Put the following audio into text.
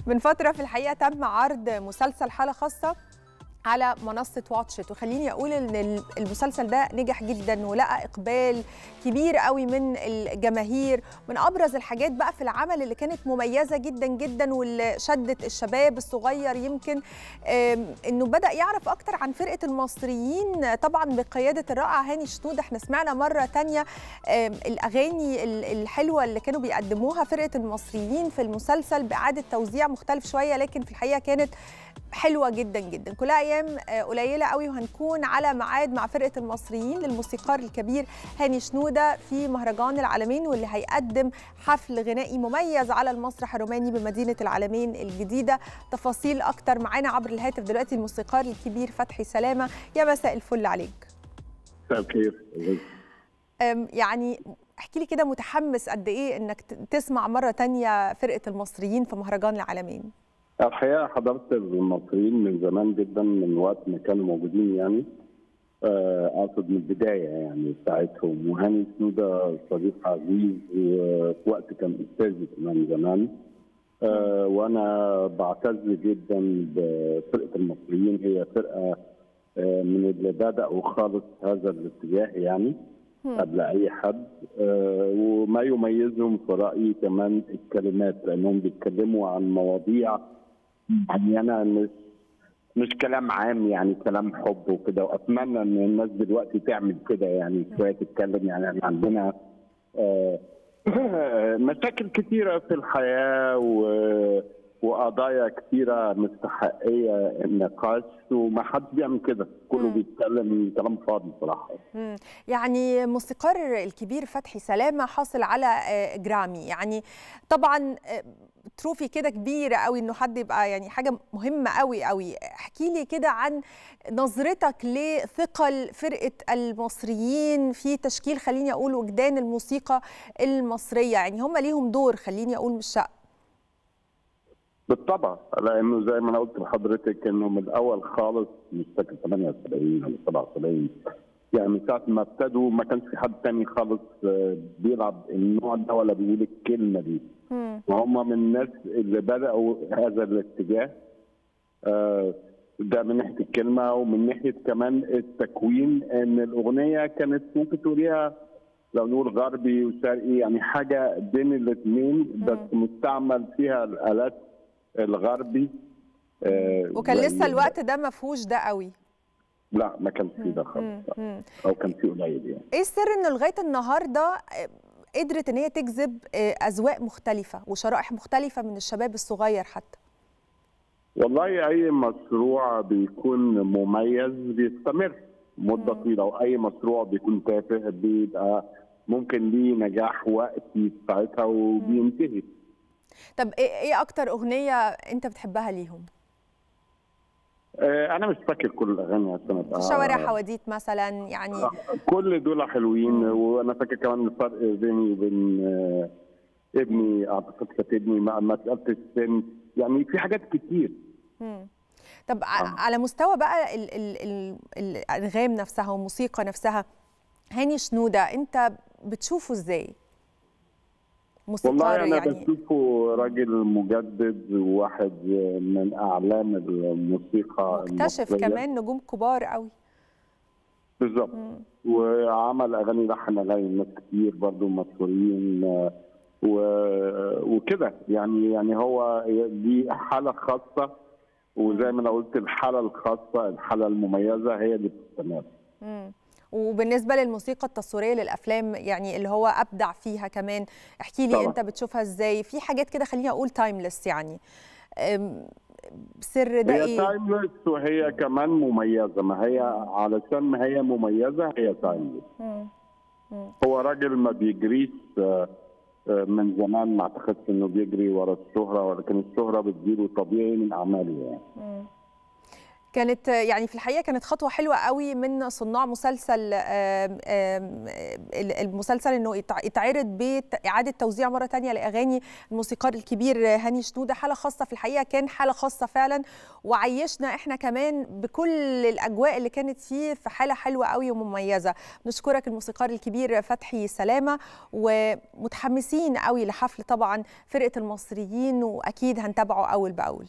من فترة في الحقيقة تم عرض مسلسل حالة خاصة على منصة واتشت وخليني أقول إن المسلسل ده نجح جدا ولقى إقبال كبير قوي من الجماهير من أبرز الحاجات بقى في العمل اللي كانت مميزة جدا جدا واللي شدت الشباب الصغير يمكن إنه بدأ يعرف أكتر عن فرقة المصريين طبعا بقيادة الرائع هاني شنودة احنا سمعنا مرة تانية الأغاني الحلوة اللي كانوا بيقدموها فرقة المصريين في المسلسل بإعادة توزيع مختلف شوية لكن في الحقيقة كانت حلوه جدا جدا كلها ايام قليله قوي وهنكون على ميعاد مع فرقه المصريين للموسيقار الكبير هاني شنوده في مهرجان العالمين واللي هيقدم حفل غنائي مميز على المسرح الروماني بمدينه العالمين الجديده تفاصيل اكتر معانا عبر الهاتف دلوقتي الموسيقار الكبير فتحي سلامه يا مساء الفل عليك مساء الخير يعني احكي لي كده متحمس قد ايه انك تسمع مره تانية فرقه المصريين في مهرجان العالمين الحقيقه حضرت المصريين من زمان جدا من وقت ما كانوا موجودين يعني اقصد من البدايه يعني بتاعتهم وهاني سنوده صديق عزيز وفي وقت كان استاذي كمان زمان أه وانا بعتز جدا بفرقه المصريين هي فرقه أه من اللي بداوا خالص هذا الاتجاه يعني قبل اي حد أه وما يميزهم في رايي كمان الكلمات لانهم بيتكلموا عن مواضيع معينه مش مش كلام عام يعني كلام حب وكده واتمنى ان الناس دلوقتي تعمل كده يعني شويه تتكلم يعني احنا عندنا آه مشاكل كثيره في الحياه و وقضايا كثيره مستحقيه النقاش وما حدش بيعمل كده كله بيتكلم كلام فاضي صراحه يعني موسيقار الكبير فتحي سلامه حاصل على جرامي يعني طبعا تروفي كده كبيره قوي انه حد يبقى يعني حاجه مهمه قوي قوي احكي لي كده عن نظرتك لثقل فرقه المصريين في تشكيل خليني اقول وجدان الموسيقى المصريه يعني هم ليهم دور خليني اقول مش شق بالطبع لانه زي ما انا قلت لحضرتك انه من الاول خالص مش فاكر 78 او 77 يعني من ساعه ما ابتدوا ما كانش في حد تاني خالص بيلعب النوع ده ولا بيقول الكلمه دي وهم من الناس اللي بداوا هذا الاتجاه ده من ناحيه الكلمه ومن ناحيه كمان التكوين ان الاغنيه كانت ممكن تقوليها لو نقول غربي وشرقي يعني حاجه بين الاثنين بس مستعمل فيها الالات الغربي وكان لسه الوقت ده ما فيهوش ده قوي لا ما كانش فيه ده خالص او كان فيه قليل يعني ايه السر انه لغايه النهارده قدرت ان هي تجذب اذواق مختلفه وشرائح مختلفه من الشباب الصغير حتى والله اي مشروع بيكون مميز بيستمر مده طويله واي مشروع بيكون تافه بيبقى ممكن ليه نجاح وقتي ساعتها وبينتهي طب ايه اكتر اغنيه انت بتحبها ليهم انا مش فاكر كل الاغاني عشان ابقى شوارع حواديت مثلا يعني كل دول حلوين وانا فاكر كمان الفرق بيني وبين ابني اعتقد كانت ابني مع مساله السن يعني في حاجات كتير مم. طب آه. على مستوى بقى ال ال ال الانغام نفسها والموسيقى نفسها هاني شنوده انت بتشوفه ازاي؟ موسيقار والله انا يعني بشوفه راجل مجدد وواحد من اعلام الموسيقى مكتشف المصرية. كمان نجوم كبار قوي بالظبط وعمل اغاني لحن اغاني ناس كتير برضو مشهورين و... وكده يعني يعني هو دي حاله خاصه وزي ما انا قلت الحاله الخاصه الحاله المميزه هي اللي بتستمر وبالنسبه للموسيقى التصويريه للافلام يعني اللي هو ابدع فيها كمان احكي لي طبعا. انت بتشوفها ازاي في حاجات كده خليني اقول تايمليس يعني سر ده هي ايه تايمليس وهي كمان مميزه ما هي علشان ما هي مميزه هي تايمليس هو راجل ما بيجريش من زمان ما اعتقدش انه بيجري ورا الشهره ولكن الشهره بتجيله طبيعي من اعماله يعني كانت يعني في الحقيقه كانت خطوه حلوه قوي من صناع مسلسل المسلسل انه يتعرض باعاده توزيع مره ثانيه لاغاني الموسيقار الكبير هاني شنوده حاله خاصه في الحقيقه كان حاله خاصه فعلا وعيشنا احنا كمان بكل الاجواء اللي كانت فيه في حاله حلوه قوي ومميزه نشكرك الموسيقار الكبير فتحي سلامه ومتحمسين قوي لحفل طبعا فرقه المصريين واكيد هنتابعه اول باول